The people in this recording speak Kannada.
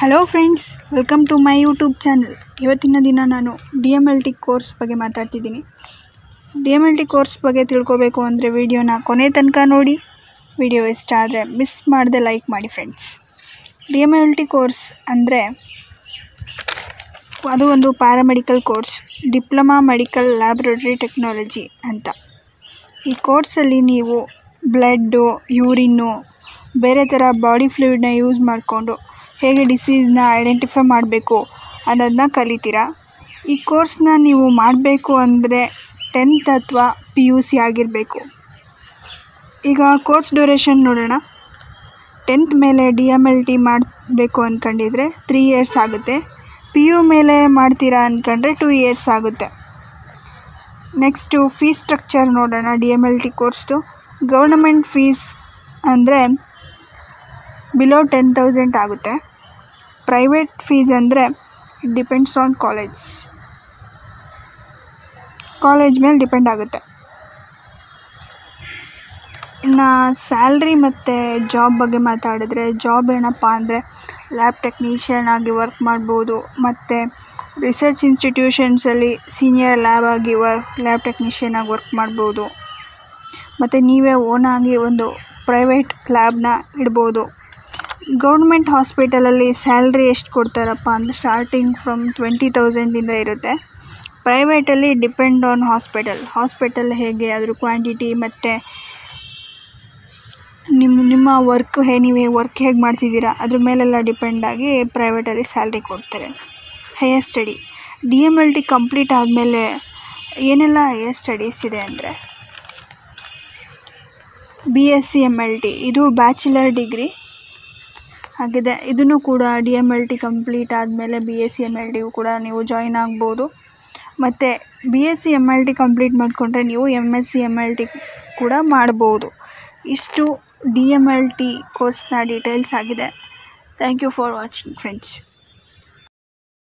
hello friends welcome to my YouTube channel ಇವತ್ತಿನ ದಿನ ನಾನು D M L T course ಬಗ್ಗೆ ಮಾತಾಡ್ತಿದ್ದೀನಿ ಡಿ ಎಮ್ ಎಲ್ ಟಿ ಕೋರ್ಸ್ ಬಗ್ಗೆ ತಿಳ್ಕೊಬೇಕು ಅಂದರೆ ವಿಡಿಯೋನ ಕೊನೆ ತನಕ ನೋಡಿ ವಿಡಿಯೋ ಇಷ್ಟ ಆದರೆ ಮಿಸ್ ಮಾಡದೆ ಲೈಕ್ ಮಾಡಿ friends D M L T course ಅಂದರೆ ಅದು ಒಂದು paramedical course diploma medical laboratory technology ಅಂತ ಈ ಕೋರ್ಸಲ್ಲಿ ನೀವು ಬ್ಲಡ್ಡು ಯೂರಿನ್ನು ಬೇರೆ ಥರ ಬಾಡಿ ಫ್ಲೂಯಿಡ್ನ ಯೂಸ್ ಮಾಡಿಕೊಂಡು ಹೇಗೆ ಡಿಸೀಸ್ನ ಐಡೆಂಟಿಫೈ ಮಾಡಬೇಕು ಅನ್ನೋದನ್ನ ಕಲಿತೀರಾ ಈ ಕೋರ್ಸ್ನ ನೀವು ಮಾಡಬೇಕು ಅಂದರೆ ಟೆಂತ್ ಅಥವಾ ಪಿ ಯು ಸಿ ಆಗಿರಬೇಕು ಈಗ ಕೋರ್ಸ್ ಡ್ಯೂರೇಷನ್ ನೋಡೋಣ ಟೆಂತ್ ಮೇಲೆ ಡಿ ಎಮ್ ಎಲ್ ಟಿ ಮಾಡಬೇಕು ಅಂದ್ಕೊಂಡಿದ್ರೆ ತ್ರೀ ಇಯರ್ಸ್ ಆಗುತ್ತೆ ಪಿ ಯು ಮೇಲೆ ಮಾಡ್ತೀರಾ ಅಂದ್ಕೊಂಡ್ರೆ ಟೂ ಇಯರ್ಸ್ ಆಗುತ್ತೆ ನೆಕ್ಸ್ಟು ಫೀಸ್ ಸ್ಟ್ರಕ್ಚರ್ ನೋಡೋಣ ಡಿ ಎಮ್ ಎಲ್ ಟಿ ಕೋರ್ಸ್ದು ಗೌರ್ನಮೆಂಟ್ ಫೀಸ್ ಅಂದರೆ ಬಿಲೋ ಟೆನ್ ತೌಸಂಡ್ ಆಗುತ್ತೆ ಪ್ರೈವೇಟ್ ಫೀಸ್ ಅಂದರೆ it depends on college college ಮೇಲೆ ಡಿಪೆಂಡ್ ಆಗುತ್ತೆ ಇನ್ನು ಸ್ಯಾಲ್ರಿ ಮತ್ತು ಜಾಬ್ ಬಗ್ಗೆ ಮಾತಾಡಿದ್ರೆ ಜಾಬ್ ಏನಪ್ಪ ಅಂದರೆ ಲ್ಯಾಬ್ ಟೆಕ್ನಿಷಿಯನ್ ಆಗಿ ವರ್ಕ್ ಮಾಡ್ಬೋದು ಮತ್ತು ರಿಸರ್ಚ್ ಇನ್ಸ್ಟಿಟ್ಯೂಷನ್ಸಲ್ಲಿ ಸೀನಿಯರ್ ಲ್ಯಾಬ್ ಆಗಿ ವರ್ಕ್ ಲ್ಯಾಬ್ ಟೆಕ್ನಿಷಿಯನ್ ಆಗಿ ವರ್ಕ್ ಮಾಡ್ಬೋದು ಮತ್ತು ನೀವೇ ಓನಾಗಿ ಒಂದು ಪ್ರೈವೇಟ್ ಲ್ಯಾಬ್ನ ಇಡ್ಬೋದು ಗೌರ್ಮೆಂಟ್ ಹಾಸ್ಪಿಟಲಲ್ಲಿ ಸ್ಯಾಲ್ರಿ ಎಷ್ಟು ಕೊಡ್ತಾರಪ್ಪ ಅಂದರೆ ಸ್ಟಾರ್ಟಿಂಗ್ ಫ್ರಮ್ ಟ್ವೆಂಟಿ ತೌಸಂಡಿಂದ ಇರುತ್ತೆ ಪ್ರೈವೇಟಲ್ಲಿ ಡಿಪೆಂಡ್ ಆನ್ ಹಾಸ್ಪಿಟಲ್ ಹಾಸ್ಪಿಟಲ್ ಹೇಗೆ ಅದ್ರ ಕ್ವಾಂಟಿಟಿ ಮತ್ತು ನಿಮ್ಮ ನಿಮ್ಮ ವರ್ಕ್ ಹೇ ನೀವು ವರ್ಕ್ ಹೇಗೆ ಮಾಡ್ತಿದ್ದೀರಾ ಅದ್ರ ಮೇಲೆಲ್ಲ ಡಿಪೆಂಡ್ ಆಗಿ ಪ್ರೈವೇಟಲ್ಲಿ ಸ್ಯಾಲ್ರಿ ಕೊಡ್ತಾರೆ higher study D M L T complete ಆದಮೇಲೆ ಏನೆಲ್ಲ ಹೈಯರ್ ಸ್ಟಡೀಸ್ ಇದೆ ಅಂದರೆ B S C M L T ಇದು ಬ್ಯಾಚುಲರ್ ಡಿಗ್ರಿ ಆಗಿದೆ ಇದನ್ನು ಕೂಡ D M L T complete ಆದಮೇಲೆ B S C M L ಟಿಗೂ ಕೂಡ ನೀವು ಜಾಯಿನ್ ಆಗ್ಬೋದು ಮತ್ತು B S C M L T complete ಮಾಡಿಕೊಂಡ್ರೆ ನೀವು M S C M L T ಕೂಡ ಮಾಡ್ಬೋದು ಇಷ್ಟು ಡಿ ಎಮ್ ಎಲ್ ಟಿ ಕೋರ್ಸ್ನ ಡೀಟೇಲ್ಸ್ ಆಗಿದೆ thank you for watching friends